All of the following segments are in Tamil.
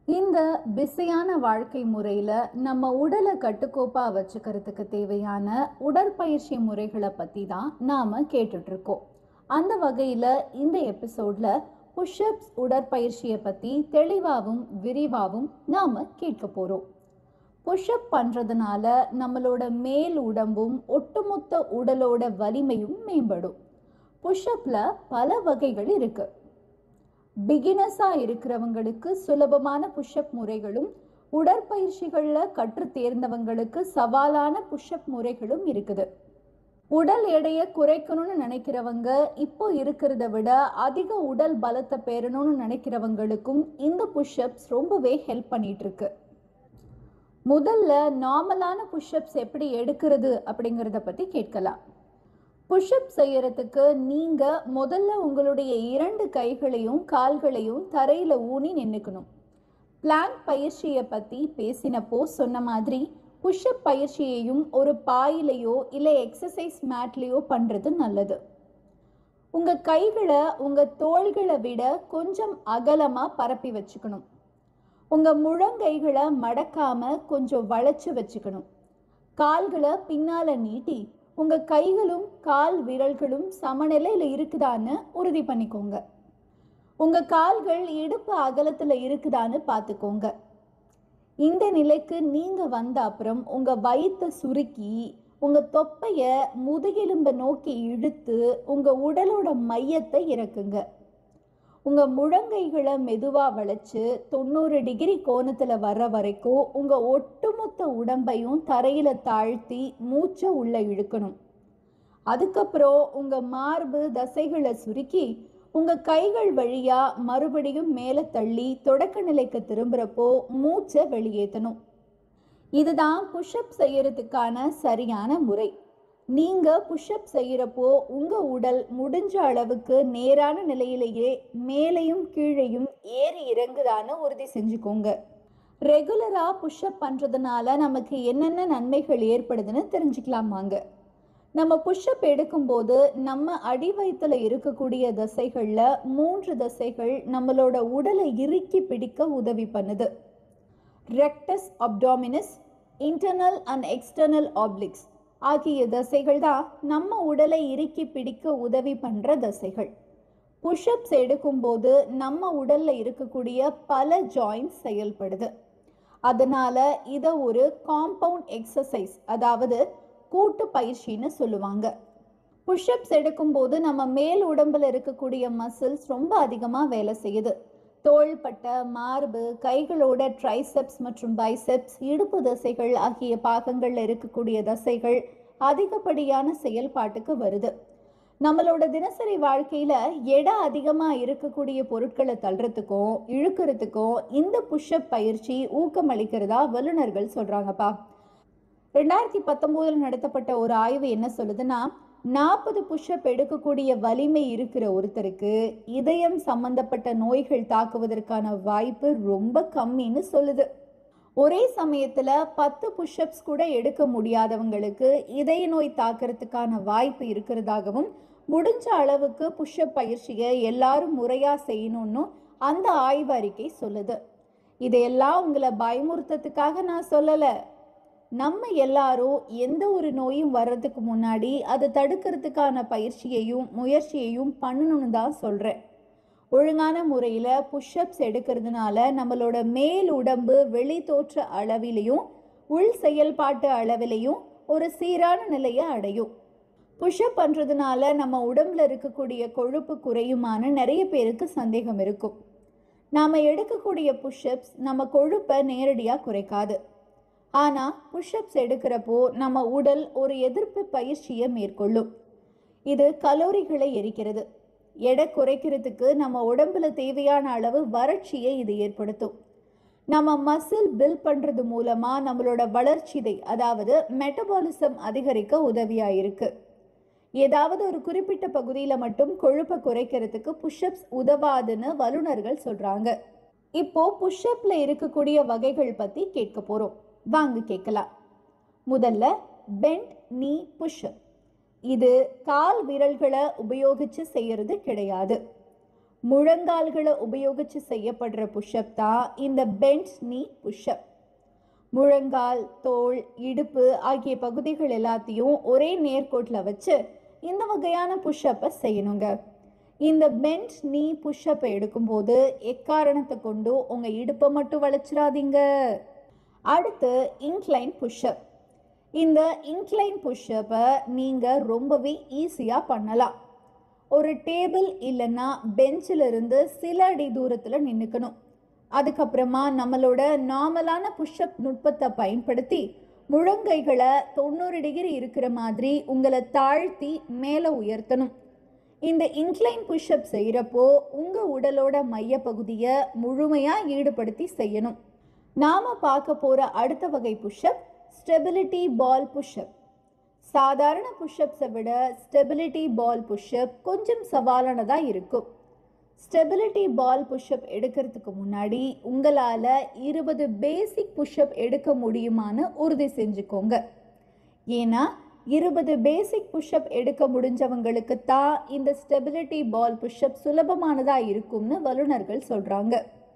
இந்த பிஸியான வாழ்க்கை முறையில் நம்ம உடலை கட்டுக்கோப்பாக வச்சுக்கிறதுக்கு தேவையான உடற்பயிற்சி முறைகளை பற்றி தான் நாம் கேட்டுட்ருக்கோம் அந்த வகையில் இந்த எபிசோடில் புஷ்அப்ஸ் உடற்பயிற்சியை பற்றி தெளிவாகவும் விரிவாகவும் நாம் கேட்க போகிறோம் புஷ்அப் பண்ணுறதுனால நம்மளோட மேல் உடம்பும் ஒட்டுமொத்த உடலோட வலிமையும் மேம்படும் புஷ்அப்பில் பல வகைகள் இருக்குது பிகினஸாக இருக்கிறவங்களுக்கு சுலபமான புஷ்அப் முறைகளும் உடற்பயிற்சிகளில் கற்று தேர்ந்தவங்களுக்கு சவாலான புஷ்அப் முறைகளும் இருக்குது உடல் எடையை குறைக்கணும்னு நினைக்கிறவங்க இப்போ இருக்கிறத விட அதிக உடல் பலத்தை பெறணும்னு நினைக்கிறவங்களுக்கும் இந்த புஷ்அப்ஸ் ரொம்பவே ஹெல்ப் பண்ணிட்டு இருக்கு முதல்ல நார்மலான புஷ்அப்ஸ் எப்படி எடுக்கிறது அப்படிங்கிறத பற்றி கேட்கலாம் புஷ்அப் செய்யறதுக்கு நீங்க முதல்ல உங்களுடைய இரண்டு கைகளையும் கால்களையும் தரையில ஊனி நின்னுக்கணும் பிளாங்க் பயிற்சியை பத்தி பேசினப்போ சொன்ன மாதிரி புஷ்அப் பயிற்சியையும் ஒரு பாயிலையோ இல்லை எக்ஸசைஸ் மேட்லேயோ பண்றது நல்லது உங்க கைகளை உங்க தோள்களை விட கொஞ்சம் அகலமா பரப்பி வச்சுக்கணும் உங்க முழங்கைகளை மடக்காம கொஞ்சம் வளைச்சு வச்சுக்கணும் கால்களை பின்னால நீட்டி உங்க கைகளும் கால் விரல்களும் சமநிலையில இருக்குதான்னு உறுதி பண்ணிக்கோங்க உங்க கால்கள் இடுப்பு அகலத்துல இருக்குதான்னு பார்த்துக்கோங்க இந்த நிலைக்கு நீங்க வந்த அப்புறம் உங்க வயித்தை சுருக்கி உங்க தொப்பைய முதுகெலும்பை நோக்கி இழுத்து உங்க உடலோட மையத்தை இறக்குங்க உங்க முழங்கைகளை மெதுவா வளைச்சு தொண்ணூறு டிகிரி கோணத்துல வர்ற வரைக்கும் உங்க ஒட்டுமொத்த உடம்பையும் தரையில தாழ்த்தி மூச்சை உள்ள இழுக்கணும் அதுக்கப்புறம் உங்க மார்பு தசைகளை சுருக்கி உங்க கைகள் வழியா மறுபடியும் மேலே தள்ளி தொடக்க நிலைக்கு திரும்புறப்போ மூச்சை வெளியேற்றணும் இதுதான் புஷ்அப் செய்யறதுக்கான சரியான முறை நீங்க புஷ்அப் செய்யறப்போ உங்க உடல் முடிஞ்ச அளவுக்கு நேரான நிலையிலேயே மேலையும் கீழையும் ஏறி இறங்குதான்னு உறுதி செஞ்சுக்கோங்க ரெகுலரா புஷ்அப் பண்றதுனால நமக்கு என்னென்ன நன்மைகள் ஏற்படுதுன்னு தெரிஞ்சுக்கலாம் வாங்க நம்ம புஷ்அப் எடுக்கும்போது நம்ம அடி வயிற்றுல இருக்கக்கூடிய தசைகள்ல மூன்று தசைகள் நம்மளோட உடலை இறுக்கி பிடிக்க உதவி பண்ணுது rectus abdominis internal and external obliques ஆகிய தசைகள் தான் நம்ம உடலை இறுக்கி பிடிக்க உதவி பண்ற தசைகள் புஷ்அப்ஸ் எடுக்கும்போது நம்ம உடல்ல இருக்கக்கூடிய பல ஜாயின்ஸ் செயல்படுது அதனால இதை ஒரு காம்பவுண்ட் எக்ஸசைஸ் அதாவது கூட்டு பயிற்சின்னு சொல்லுவாங்க புஷ்அப்ஸ் எடுக்கும்போது நம்ம மேல் உடம்புல இருக்கக்கூடிய மசில்ஸ் ரொம்ப அதிகமாக வேலை செய்யுது தோள்பட்டை மார்பு கைகளோட ட்ரைசெப்ஸ் மற்றும் பைசெப்ஸ் இடுப்பு தசைகள் ஆகிய பாகங்களில் இருக்கக்கூடிய தசைகள் அதிகப்படியான செயல்பாட்டுக்கு வருது நம்மளோட தினசரி வாழ்க்கையில எடை அதிகமா இருக்கக்கூடிய பொருட்களை தள்ளுறதுக்கும் இழுக்கிறதுக்கும் இந்த புஷ்அப் பயிற்சி ஊக்கமளிக்கிறதா வல்லுநர்கள் சொல்றாங்கப்பா ரெண்டாயிரத்தி பத்தொம்போதில் நடத்தப்பட்ட ஒரு ஆய்வு என்ன சொல்லுதுன்னா நாற்பது புஷ்அப் எடுக்கக்கூடிய வலிமை இருக்கிற ஒருத்தருக்கு இதயம் சம்பந்தப்பட்ட நோய்கள் தாக்குவதற்கான வாய்ப்பு ரொம்ப கம்மின்னு சொல்லுது ஒரே சமயத்துல பத்து புஷ்அப்ஸ் கூட எடுக்க முடியாதவங்களுக்கு இதய நோய் தாக்குறதுக்கான வாய்ப்பு இருக்கிறதாகவும் முடிஞ்ச அளவுக்கு புஷ்அப் பயிற்சியை எல்லாரும் முறையா செய்யணும்னு அந்த ஆய்வு அறிக்கை சொல்லுது இதையெல்லாம் உங்களை பயமுறுத்தத்துக்காக நான் சொல்லலை நம்ம எல்லாரும் எந்த ஒரு நோயும் வர்றதுக்கு முன்னாடி அதை தடுக்கிறதுக்கான பயிற்சியையும் முயற்சியையும் பண்ணணும்னு தான் சொல்கிறேன் ஒழுங்கான முறையில் புஷ்அப்ஸ் எடுக்கிறதுனால நம்மளோட மேல் உடம்பு வெளி தோற்ற அளவிலையும் உள் செயல்பாட்டு அளவிலையும் ஒரு சீரான நிலையை அடையும் புஷ்அப் பண்ணுறதுனால நம்ம உடம்புல இருக்கக்கூடிய கொழுப்பு குறையுமான்னு நிறைய பேருக்கு சந்தேகம் இருக்கும் நாம் எடுக்கக்கூடிய புஷ்அப்ஸ் நம்ம கொழுப்பை நேரடியாக குறைக்காது ஆனால் புஷ்அப்ஸ் எடுக்கிறப்போ நம்ம உடல் ஒரு எதிர்ப்பு பயிற்சியை மேற்கொள்ளும் இது கலோரிகளை எரிக்கிறது எடை குறைக்கிறதுக்கு நம்ம உடம்புல தேவையான அளவு வறட்சியை இது ஏற்படுத்தும் நம்ம மசில் பில் பண்ணுறது மூலமாக நம்மளோட வளர்ச்சிதை அதாவது மெட்டபாலிசம் அதிகரிக்க உதவியாக இருக்கு ஏதாவது ஒரு குறிப்பிட்ட பகுதியில் மட்டும் கொழுப்பை குறைக்கிறதுக்கு புஷ்அப்ஸ் உதவாதுன்னு வல்லுநர்கள் சொல்கிறாங்க இப்போ புஷ்அப்ல இருக்கக்கூடிய வகைகள் பற்றி கேட்க போகிறோம் வாங்க கேட்கலாம் முதல்ல பெண்ட் நீ புஷ்அப் இது கால் விரல்களை உபயோகிச்சு செய்யறது கிடையாது முழங்கால்களை உபயோகிச்சு செய்யப்படுற புஷ்அப் தான் இந்த பெண்ட் நீ புஷ்அப் முழங்கால் தோள் இடுப்பு ஆகிய பகுதிகள் எல்லாத்தையும் ஒரே நேர்கோட்டில் வச்சு இந்த வகையான புஷ்அப்பை செய்யணுங்க இந்த பெண்ட் நீ புஷ்அப்பை எடுக்கும்போது எக்காரணத்தை கொண்டு உங்கள் இடுப்பை மட்டும் வளைச்சிடாதீங்க அடுத்து இன்க்ளைன் புஷ்அப் இந்த இன்க்ளைன் புஷ்அப்பை நீங்கள் ரொம்பவே ஈஸியாக பண்ணலாம் ஒரு டேபிள் இல்லைன்னா பெஞ்சில் இருந்து சில அடி தூரத்தில் நின்றுக்கணும் அதுக்கப்புறமா நம்மளோட நார்மலான புஷ்அப் நுட்பத்தை பயன்படுத்தி முழங்கைகளை தொண்ணூறு டிகிரி இருக்கிற மாதிரி உங்களை தாழ்த்தி மேலே உயர்த்தணும் இந்த இன்க்ளைன் புஷ்அப் செய்கிறப்போ உங்கள் உடலோட மையப்பகுதியை முழுமையாக ஈடுபடுத்தி செய்யணும் நாம் பார்க்க போகிற அடுத்த வகை புஷ்அப் ஸ்டெபிலிட்டி பால் புஷ்அப் சாதாரண புஷ்அப்ஸை விட ஸ்டெபிலிட்டி பால் புஷ்அப் கொஞ்சம் சவாலானதாக இருக்கும் ஸ்டெபிலிட்டி பால் புஷ்அப் எடுக்கிறதுக்கு முன்னாடி உங்களால் இருபது பேசிக் புஷ்அப் எடுக்க முடியுமான்னு உறுதி செஞ்சுக்கோங்க ஏன்னா இருபது பேசிக் புஷ்அப் எடுக்க முடிஞ்சவங்களுக்கு தான் இந்த ஸ்டெபிலிட்டி பால் புஷ்அப் சுலபமானதாக இருக்கும்னு வல்லுநர்கள் சொல்கிறாங்க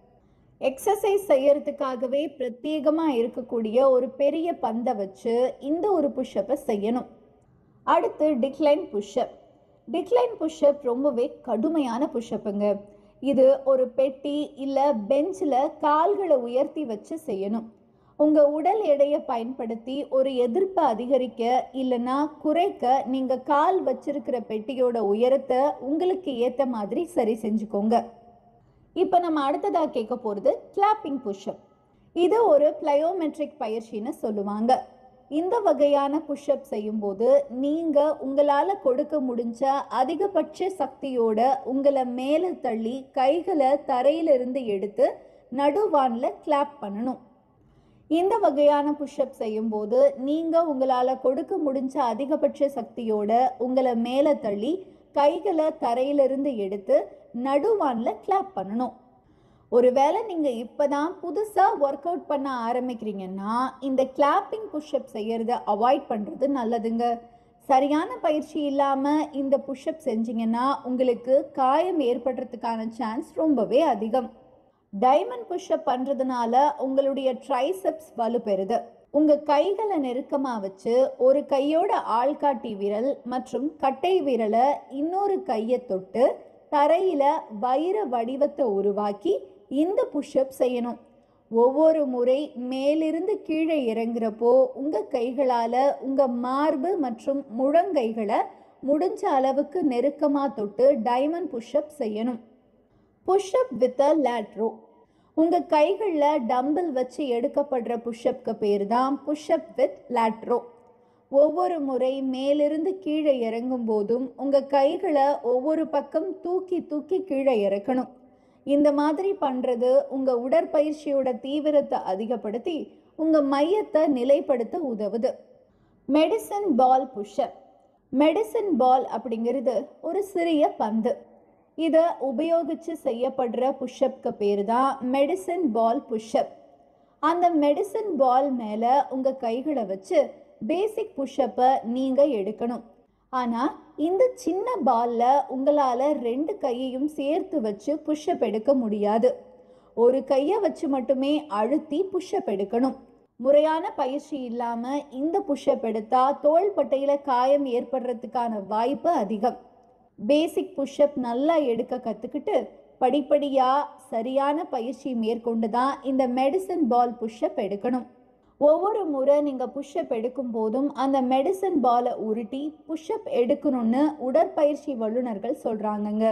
எக்ஸசைஸ் செய்யறதுக்காகவே பிரத்யேகமாக இருக்கக்கூடிய ஒரு பெரிய பந்தை வச்சு இந்த ஒரு புஷ்அப்பை செய்யணும் அடுத்து டிக்ளைன் புஷ்அப் டிக்ளைன் புஷ்அப் ரொம்பவே கடுமையான புஷ்அப்புங்க இது ஒரு பெட்டி இல்லை பெஞ்சில் கால்களை உயர்த்தி வச்சு செய்யணும் உங்கள் உடல் எடையை பயன்படுத்தி ஒரு எதிர்ப்பை அதிகரிக்க இல்லைன்னா குறைக்க நீங்கள் கால் வச்சிருக்கிற பெட்டியோட உயரத்தை உங்களுக்கு ஏற்ற மாதிரி சரி செஞ்சுக்கோங்க இப்போ நம்ம அடுத்ததாக கேட்க போகிறது கிளாப்பிங் புஷ்அப் இது ஒரு பிளயோமெட்ரிக் பயிற்சின்னு சொல்லுவாங்க இந்த வகையான புஷ்அப் செய்யும்போது நீங்கள் உங்களால் கொடுக்க முடிஞ்ச அதிகபட்ச சக்தியோட உங்களை மேலே தள்ளி கைகளை தரையிலிருந்து எடுத்து நடுவானில் கிளாப் பண்ணணும் இந்த வகையான புஷ்அப் செய்யும்போது நீங்கள் உங்களால் கொடுக்க முடிஞ்ச அதிகபட்ச சக்தியோட உங்களை மேலே தள்ளி கைகளை தரையிலிருந்து எடுத்து நடுவானில் கிளாப் பண்ணணும் ஒருவேளை நீங்கள் இப்போ தான் புதுசாக ஒர்க் அவுட் பண்ண ஆரம்பிக்கிறீங்கன்னா இந்த கிளாப்பிங் புஷ்அப் செய்கிறத அவாய்ட் பண்ணுறது நல்லதுங்க சரியான பயிற்சி இல்லாமல் இந்த புஷ்அப் செஞ்சீங்கன்னா உங்களுக்கு காயம் ஏற்படுறதுக்கான சான்ஸ் ரொம்பவே அதிகம் டைமண்ட் புஷ்அப் பண்ணுறதுனால உங்களுடைய ட்ரைசெப்ஸ் வலுப்பெறுது உங்கள் கைகளை நெருக்கமாக வச்சு ஒரு கையோட ஆள்காட்டி விரல் மற்றும் கட்டை விரலை இன்னொரு கையை தொட்டு தரையில் வைர வடிவத்தை உருவாக்கி இந்த புஷ்அப் செய்யணும் ஒவ்வொரு முறை மேலிருந்து கீழே இறங்குறப்போ உங்கள் கைகளால் உங்கள் மார்பு மற்றும் முழங்கைகளை முடிஞ்ச அளவுக்கு நெருக்கமாக தொட்டு டைமண்ட் புஷ்அப் செய்யணும் புஷ்அப் வித் அ லேட்ரோ உங்கள் கைகளில் டம்பிள் வச்சு எடுக்கப்படுற புஷ்அப்க்கு பேர் தான் புஷ்அப் வித் லேட்ரோ ஒவ்வொரு முறை மேலிருந்து கீழே இறங்கும் போதும் உங்கள் கைகளை ஒவ்வொரு பக்கம் தூக்கி தூக்கி கீழே இறக்கணும் இந்த மாதிரி பண்ணுறது உங்கள் உடற்பயிற்சியோட தீவிரத்தை அதிகப்படுத்தி உங்கள் மையத்தை நிலைப்படுத்த உதவுது medicine ball pushup medicine ball அப்படிங்கிறது ஒரு சிறிய பந்து இதை உபயோகித்து செய்யப்படுற புஷ்அப்க்கு பேர் தான் மெடிசன் பால் புஷ்அப் அந்த மெடிசன் பால் மேலே உங்கள் கைகளை வச்சு பேசிக் புஷ்அப்பை நீங்கள் எடுக்கணும் ஆனால் இந்த சின்ன பாலில் உங்களால் ரெண்டு கையையும் சேர்த்து வச்சு புஷ்அப் எடுக்க முடியாது ஒரு கையை வச்சு மட்டுமே அழுத்தி புஷ்அப் எடுக்கணும் முறையான பயிற்சி இல்லாமல் இந்த புஷ்அப் எடுத்தால் தோள்பட்டையில் காயம் ஏற்படுறதுக்கான வாய்ப்பு அதிகம் பேசிக் புஷ்அப் நல்லா எடுக்க கற்றுக்கிட்டு படிப்படியாக சரியான பயிற்சி மேற்கொண்டு தான் இந்த மெடிசன் பால் புஷ்அப் எடுக்கணும் ஒவ்வொரு முறை நீங்கள் புஷ்அப் எடுக்கும் போதும் அந்த மெடிசன் பாலை உருட்டி புஷ்அப் எடுக்கணும்னு உடற்பயிற்சி வல்லுநர்கள் சொல்கிறாங்கங்க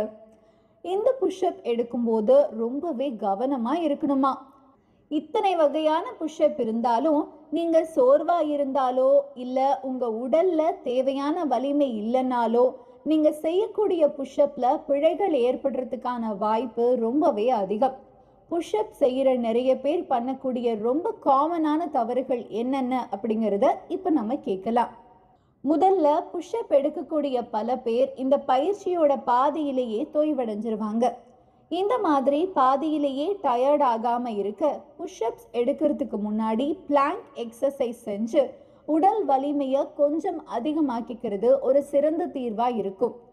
இந்த புஷ்அப் எடுக்கும்போது ரொம்பவே கவனமாக இருக்கணுமா இத்தனை வகையான புஷ்அப் இருந்தாலும் நீங்கள் சோர்வாக இருந்தாலோ இல்லை உங்கள் உடலில் தேவையான வலிமை இல்லைனாலோ நீங்கள் செய்யக்கூடிய புஷ்அப்பில் பிழைகள் ஏற்படுறதுக்கான வாய்ப்பு ரொம்பவே அதிகம் புஷ்அப் செய்கிற நிறைய பேர் பண்ணக்கூடிய ரொம்ப காமனான தவறுகள் என்னென்ன அப்படிங்கிறத இப்போ நம்ம கேட்கலாம் முதல்ல புஷ்அப் எடுக்கக்கூடிய பல பேர் இந்த பயிற்சியோட பாதியிலேயே தொய்வடைஞ்சிருவாங்க இந்த மாதிரி பாதியிலேயே டயர்ட் ஆகாம இருக்க புஷ்அப்ஸ் எடுக்கிறதுக்கு முன்னாடி பிளாங்க் எக்ஸசைஸ் செஞ்சு உடல் வலிமையை கொஞ்சம் அதிகமாக்கிக்கிறது ஒரு சிறந்த தீர்வாக இருக்கும்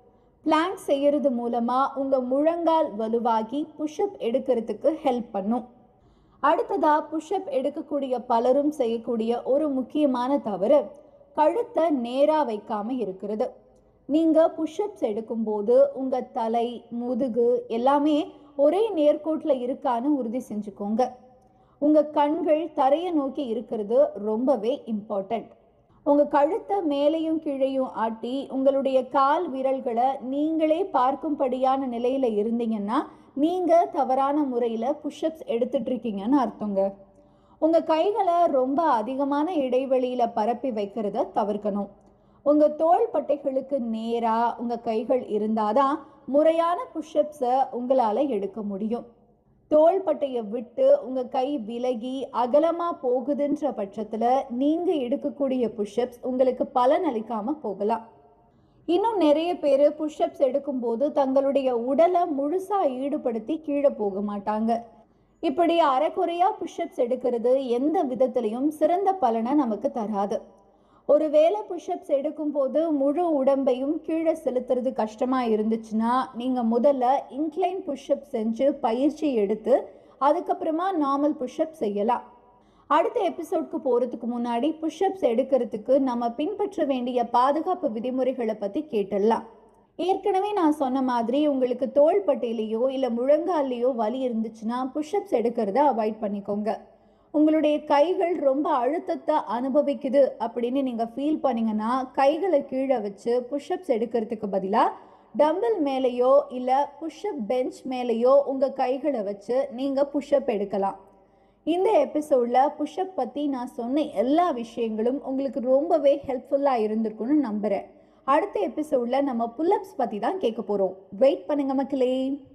பிளாங்க் செய்யறது மூலமா உங்க முழங்கால் வலுவாகி புஷ்அப் எடுக்கிறதுக்கு ஹெல்ப் பண்ணும் அடுத்ததா புஷ்அப் எடுக்கக்கூடிய பலரும் செய்யக்கூடிய ஒரு முக்கியமான தவறு கழுத்தை நேரா வைக்காம இருக்கிறது நீங்க புஷ்அப்ஸ் எடுக்கும்போது உங்க தலை முதுகு எல்லாமே ஒரே நேர்கோட்டில் இருக்கான்னு உறுதி செஞ்சுக்கோங்க உங்க கண்கள் தரையை நோக்கி இருக்கிறது ரொம்பவே இம்பார்ட்டண்ட் உங்க கழுத்தை மேலேயும் கீழேயும் ஆட்டி உங்களுடைய கால் விரல்களை நீங்களே பார்க்கும்படியான நிலையில இருந்தீங்கன்னா நீங்க தவறான முறையில புஷ்அப்ஸ் எடுத்துட்டு இருக்கீங்கன்னு அர்த்தங்க உங்க கைகளை ரொம்ப அதிகமான இடைவெளியில பரப்பி வைக்கிறத தவிர்க்கணும் உங்க தோள் பட்டைகளுக்கு நேரா உங்க கைகள் இருந்தாதான் முறையான புஷ்அப்ஸை உங்களால எடுக்க முடியும் தோள்பட்டையை விட்டு உங்க கை விலகி அகலமா போகுதுன்ற பட்சத்துல நீங்க எடுக்கக்கூடிய புஷ்அப்ஸ் உங்களுக்கு பலன் அளிக்காம போகலாம் இன்னும் நிறைய பேர் புஷ்அப்ஸ் எடுக்கும்போது தங்களுடைய உடலை முழுசா ஈடுபடுத்தி கீழே போக மாட்டாங்க இப்படி அரைக்குறையா புஷ்அப்ஸ் எடுக்கிறது எந்த விதத்திலையும் சிறந்த பலனை நமக்கு தராது ஒருவேளை புஷ்அப்ஸ் எடுக்கும்போது முழு உடம்பையும் கீழே செலுத்துறது கஷ்டமா இருந்துச்சுன்னா நீங்க முதல்ல இன்க்ளைன் புஷ்அப் செஞ்சு பயிற்சி எடுத்து அதுக்கப்புறமா நார்மல் புஷ்அப் செய்யலாம் அடுத்த எபிசோட்க்கு போறதுக்கு முன்னாடி புஷ்அப்ஸ் எடுக்கிறதுக்கு நம்ம பின்பற்ற வேண்டிய பாதுகாப்பு விதிமுறைகளை பத்தி கேட்டுடலாம் ஏற்கனவே நான் சொன்ன மாதிரி உங்களுக்கு தோள்பட்டையிலையோ இல்லை முழங்கால்லையோ வலி இருந்துச்சுன்னா புஷ்அப்ஸ் எடுக்கிறத அவாய்ட் பண்ணிக்கோங்க உங்களுடைய கைகள் ரொம்ப அழுத்தத்தை அனுபவிக்குது அப்படின்னு நீங்கள் ஃபீல் பண்ணீங்கன்னா கைகளை கீழே வச்சு புஷ்அப்ஸ் எடுக்கிறதுக்கு பதிலாக டம்பிள் மேலேயோ இல்லை புஷ்அப் பெஞ்ச் மேலேயோ உங்கள் கைகளை வச்சு நீங்கள் புஷ்அப் எடுக்கலாம் இந்த எபிசோடில் புஷ்அப் பற்றி நான் சொன்ன எல்லா விஷயங்களும் உங்களுக்கு ரொம்பவே ஹெல்ப்ஃபுல்லாக இருந்திருக்கும்னு நம்புகிறேன் அடுத்த எபிசோடில் நம்ம புல்லப்ஸ் பற்றி தான் கேட்க போகிறோம் வெயிட் பண்ணுங்க மக்களே